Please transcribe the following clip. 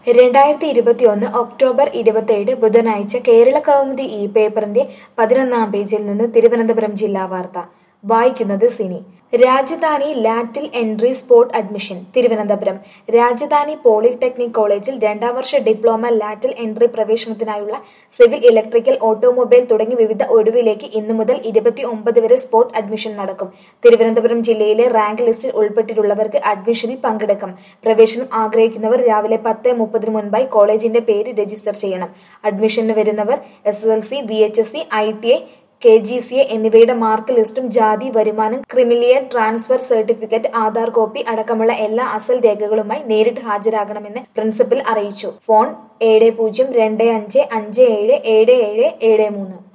രണ്ടായിരത്തി ഇരുപത്തിയൊന്ന് ഒക്ടോബർ ഇരുപത്തിയേഴ് ബുധനാഴ്ച കേരള കൗമുദി ഈ പേപ്പറിന്റെ പതിനൊന്നാം പേജിൽ നിന്ന് തിരുവനന്തപുരം ജില്ലാ വാർത്ത വായിക്കുന്നത് Sini Rajadhani lateral entry spot admission Thiruvananthapuram Rajadhani polytechnic കോളേജിൽ രണ്ടാം വർഷ ഡിപ്ലോമ ലാറ്റിൽ എൻട്രി പ്രവേശനത്തിനായുള്ള സിവിൽ ഇലക്ട്രിക്കൽ ഓട്ടോമൊബൈൽ തുടങ്ങി വിവിധ ഒഴിവിലേക്ക് ഇന്നു മുതൽ ഇരുപത്തി ഒമ്പത് വരെ സ്പോട്ട് അഡ്മിഷൻ നടക്കും തിരുവനന്തപുരം ജില്ലയിലെ റാങ്ക് ലിസ്റ്റിൽ ഉൾപ്പെട്ടിട്ടുള്ളവർക്ക് അഡ്മിഷനിൽ പങ്കെടുക്കാം പ്രവേശനം ആഗ്രഹിക്കുന്നവർ രാവിലെ പത്ത് മുപ്പതിന് മുൻപായി കോളേജിന്റെ പേര് രജിസ്റ്റർ ചെയ്യണം അഡ്മിഷന് വരുന്നവർ S S L C B H S C I T I K G C A എന്നിവയുടെ മാർക്ക് ലിസ്റ്റും ജാതി വരുമാനം creamy layer transfer certificate Aadhaar copy അടക്കമുള്ള എല്ലാ അസൽ രേഖകളുമായി നേരിട്ട് ഹാജരാകണമെന്ന് പ്രിൻസിപ്പൽ അറിയിച്ചു ഫോൺ ഏഴ് പൂജ്യം രണ്ട് അഞ്ച് അഞ്ച് ഏഴ് ഏഴ് ഏഴ് ഏഴ് മൂന്ന്